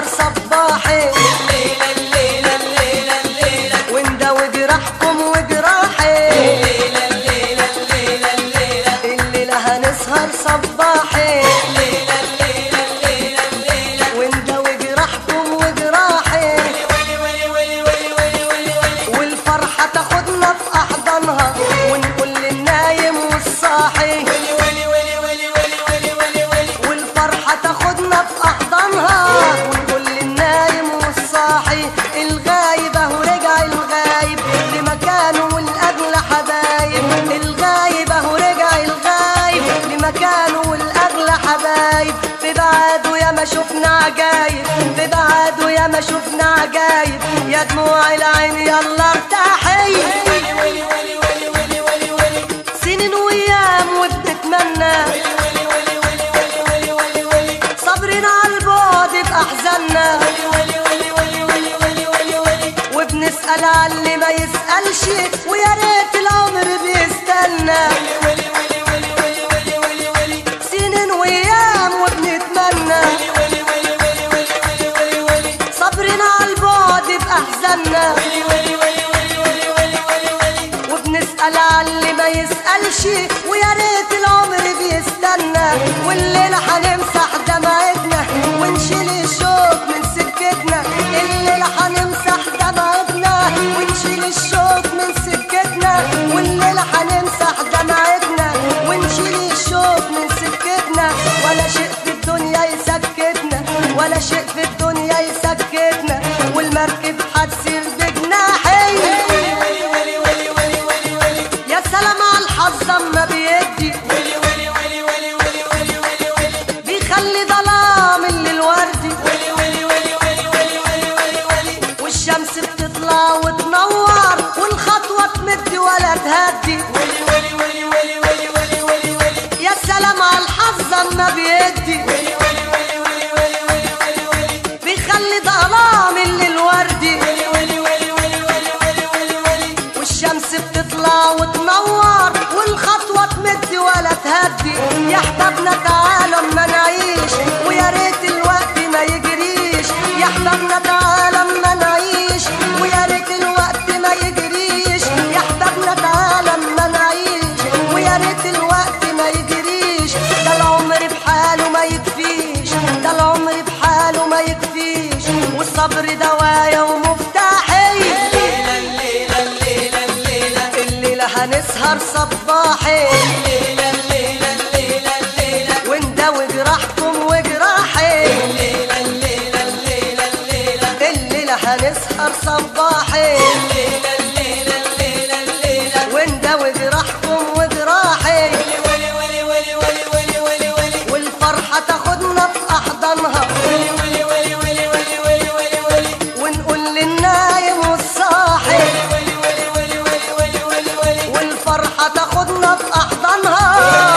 هنسهر صباحي الليلة الليلة الليلة الليلة ونداوي جراحكم وجراحي الليلة الليلة الليلة الليلة الليلة هنسهر صباحي الليلة الليلة الليلة الليلة ونداوي جراحكم وجراحي ولي ولي ولي ولي ولي ولي ولي والفرحة تاخدنا في أحضانها ونقول للنايم والصاحي ولي ولي ولي ولي ولي ولي ولي ولي والفرحة تاخدنا في أحضانها ونقول للنايم والصاحي الغايب أهو رجع الغايب لمكانه والأغلى حبايب الغايب أهو رجع الغايب لمكانه والأغلى حبايب في بعاده يا ما شفنا عجايب في بعاده يا ما شفنا عجايب يا دموع العين يلا ارتاحي ولي ولي ولي ولي ولي ولي ولي سنين وأيام وبتتمنى ولي ولي ولي ولي ولي ولي ولي صابرين على البعد بأحزاننا ولي ولي ولي ولي ولي ولي ولي ولي وبنسأل على اللي ما يسألش ويا ريت العمر بيستنى ولي ولي ولي ولي ولي ولي ولي سنين وأيام وبنتمنى ولي ولي ولي ولي ولي ولي ولي صابرين على البعد بأحزاننا ولي ولي ولي ولي ولي ولي ولي ولي وبنسأل على اللي ما يسألش ويا ريت العمر بيستنى والليلة هنمسح دمعتنا ونشيل الشوق من سكتنا الليلة هنمسح دمعتنا ونشيل الشوق من سكتنا والليلة هنمسح دمعتنا ونشيل الشوق من سكتنا ولا شيء في الدنيا يسكتنا ولا شيء في الدنيا يسكتنا والمركب هتسير بجناحي ولي ولي ولي ولي ولي ولي ولي يا سلام على الحظ اما بيدي ولي ولي ولي ولي ولي ولي ولي ولي بيخلي ظلام اللي الوردي ولي ولي ولي ولي ولي ولي ولي ولي والشمس بتطلع وتنور والخطوة تمد ولا تهدي ولي ولي ولي ولي ولي ولي ولي ولي يا سلام على الحظ اما بيدي ولي ولي ولي ولي ولي ولي ولي ولي بيخلي ظلام اللي الوردي ولي ولي ولي ولي ولي ولي ولي ولي والشمس بتطلع وتنور والخطوة تمد ولا تهدي يا احبابنا تعالوا اما نعيش ويا ريت الوقت ما يجريش يا احبابنا تعالوا اما نعيش ويا ريت الوقت ما يجريش يا احبابنا تعالوا اما نعيش ويا ريت الوقت ما يجريش ده العمر بحاله ما يكفيش ده العمر بحاله ما يكفيش والصبر دوايا ومفتاحي الليلة الليلة الليلة الليلة الليلة هنسهر صباحي الليلة الليلة الليلة الليلة ونداوي جراحكم وجراحي الليلة الليلة الليلة الليلة الليلة هنسهر صباحي الليلة الليلة الليلة الليلة ونداوي جراحكم وجراحي ولي ولي ولي ولي ولي ولي ولي والفرحة تاخدنا في أحضانها ولي ولي ولي ولي ولي ولي ولي ولي ونقول للنايم والصاحي ولي ولي ولي ولي ولي ولي ولي والفرحة تاخدنا في أحضانها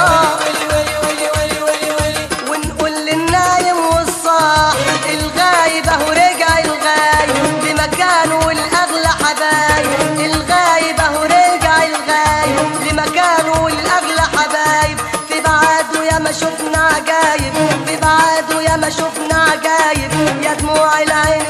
ولي ولي ولي ولي ولي ولي ونقول للنايم والصاحي الغايب اهو رجع الغايب لمكانه والاغلى حبايب الغايب اهو رجع الغايب لمكانه والاغلى حبايب في بعاده يا ما شفنا عجايب في بعاده يا ما شفنا عجايب يا دموع العين